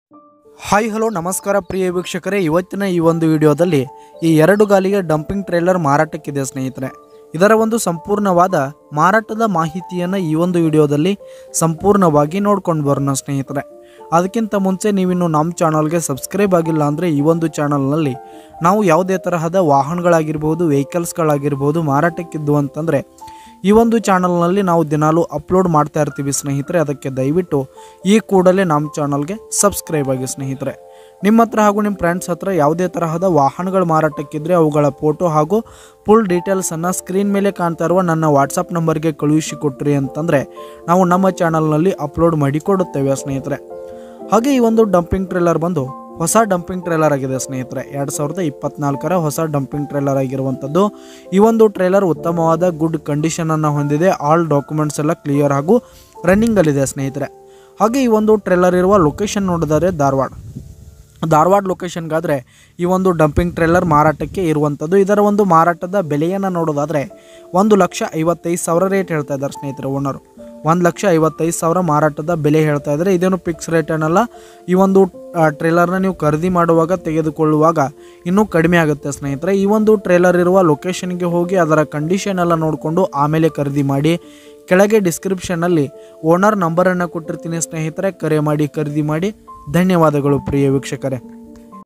hi hello ನಮಸ್ಕಾರ ಪ್ರಿಯ ವೀಕ್ಷಕರೇ ಇವತ್ತಿನ ಈ ಒಂದು ವಿಡಿಯೋದಲ್ಲಿ ಈ ಎರಡು ಗಾಲಿಗೆ ಡಂಪಿಂಗ್ ಟ್ರೇಲರ್ ಮಾರಾಟಕ್ಕಿದೆ ಸ್ನೇಹಿತರೆ ಇದರ ಒಂದು ಸಂಪೂರ್ಣವಾದ ಮಾರಾಟದ ಮಾಹಿತಿಯನ್ನು ಈ ಒಂದು ವಿಡಿಯೋದಲ್ಲಿ ಸಂಪೂರ್ಣವಾಗಿ ನೋಡ್ಕೊಂಡು ಬರೋಣ ಸ್ನೇಹಿತರೆ ಅದಕ್ಕಿಂತ ಮುಂಚೆ ನೀವಿನ್ನು ನಮ್ಮ ಚಾನಲ್ಗೆ ಸಬ್ಸ್ಕ್ರೈಬ್ ಆಗಿಲ್ಲ ಅಂದರೆ ಈ ಒಂದು ಚಾನಲ್ನಲ್ಲಿ ನಾವು ಯಾವುದೇ ತರಹದ ವಾಹನಗಳಾಗಿರ್ಬೋದು ವೆಹಿಕಲ್ಸ್ಗಳಾಗಿರ್ಬೋದು ಮಾರಾಟಕ್ಕಿದ್ದು ಅಂತಂದರೆ ಈ ಒಂದು ಚಾನಲ್ನಲ್ಲಿ ನಾವು ದಿನಾಲೂ ಅಪ್ಲೋಡ್ ಮಾಡ್ತಾ ಇರ್ತೀವಿ ಸ್ನೇಹಿತರೆ ಅದಕ್ಕೆ ದಯವಿಟ್ಟು ಈ ಕೂಡಲೇ ನಮ್ಮ ಚಾನಲ್ಗೆ ಸಬ್ಸ್ಕ್ರೈಬ್ ಆಗಿ ಸ್ನೇಹಿತರೆ ನಿಮ್ಮ ಹತ್ರ ಹಾಗೂ ನಿಮ್ಮ ಫ್ರೆಂಡ್ಸ್ ಹತ್ರ ಯಾವುದೇ ತರಹದ ವಾಹನಗಳು ಮಾರಾಟಕ್ಕಿದ್ರೆ ಅವುಗಳ ಫೋಟೋ ಹಾಗೂ ಫುಲ್ ಡೀಟೇಲ್ಸನ್ನು ಸ್ಕ್ರೀನ್ ಮೇಲೆ ಕಾಣ್ತಾ ಇರುವ ನನ್ನ ವಾಟ್ಸಪ್ ನಂಬರ್ಗೆ ಕಳುಹಿಸಿ ಕೊಟ್ರಿ ಅಂತಂದರೆ ನಾವು ನಮ್ಮ ಚಾನಲ್ನಲ್ಲಿ ಅಪ್ಲೋಡ್ ಮಾಡಿ ಕೊಡುತ್ತೇವೆ ಸ್ನೇಹಿತರೆ ಹಾಗೆ ಈ ಒಂದು ಡಂಪಿಂಗ್ ಟ್ರೇಲರ್ ಬಂದು ಹೊಸ ಡಂಪಿಂಗ್ ಟ್ರೇಲರ್ ಆಗಿದೆ ಸ್ನೇಹಿತರೆ ಎರಡು ಸಾವಿರದ ಇಪ್ಪತ್ನಾಲ್ಕರ ಹೊಸ ಡಂಪಿಂಗ್ ಟ್ರೇಲರ್ ಆಗಿರುವಂಥದ್ದು ಈ ಒಂದು ಟ್ರೇಲರ್ ಉತ್ತಮವಾದ ಗುಡ್ ಕಂಡೀಷನನ್ನು ಹೊಂದಿದೆ ಆಲ್ ಡಾಕ್ಯುಮೆಂಟ್ಸ್ ಎಲ್ಲ ಕ್ಲಿಯರ್ ಹಾಗೂ ರನ್ನಿಂಗಲ್ಲಿದೆ ಸ್ನೇಹಿತರೆ ಹಾಗೆ ಈ ಒಂದು ಟ್ರೇಲರ್ ಇರುವ ಲೊಕೇಶನ್ ನೋಡಿದರೆ ಧಾರವಾಡ ಧಾರವಾಡ ಲೊಕೇಶನ್ಗಾದರೆ ಈ ಒಂದು ಡಂಪಿಂಗ್ ಟ್ರೇಲರ್ ಮಾರಾಟಕ್ಕೆ ಇರುವಂಥದ್ದು ಇದರ ಒಂದು ಮಾರಾಟದ ಬೆಲೆಯನ್ನು ನೋಡೋದಾದರೆ ಒಂದು ಲಕ್ಷ ಐವತ್ತೈದು ಸಾವಿರ ರೇಟ್ ಹೇಳ್ತಾ ಇದ್ದಾರೆ ಸ್ನೇಹಿತರೆ ಓನರು ಒಂದು ಲಕ್ಷ ಐವತ್ತೈದು ಸಾವಿರ ಮಾರಾಟದ ಬೆಲೆ ಹೇಳ್ತಾ ಇದ್ದಾರೆ ಇದೇನು ಫಿಕ್ಸ್ ರೇಟ್ ಏನಲ್ಲ ಈ ಒಂದು ಟ್ರೇಲರ್ನ ನೀವು ಖರೀದಿ ಮಾಡುವಾಗ ತೆಗೆದುಕೊಳ್ಳುವಾಗ ಇನ್ನೂ ಕಡಿಮೆ ಆಗುತ್ತೆ ಸ್ನೇಹಿತರೆ ಈ ಒಂದು ಟ್ರೇಲರ್ ಇರುವ ಲೊಕೇಶನ್ಗೆ ಹೋಗಿ ಅದರ ಕಂಡೀಷನ್ ಎಲ್ಲ ನೋಡಿಕೊಂಡು ಆಮೇಲೆ ಖರೀದಿ ಮಾಡಿ ಕೆಳಗೆ ಡಿಸ್ಕ್ರಿಪ್ಷನ್ನಲ್ಲಿ ಓನರ್ ನಂಬರನ್ನು ಕೊಟ್ಟಿರ್ತೀನಿ ಸ್ನೇಹಿತರೆ ಕರೆ ಮಾಡಿ ಖರೀದಿ ಮಾಡಿ ಧನ್ಯವಾದಗಳು ಪ್ರಿಯ ವೀಕ್ಷಕರೇ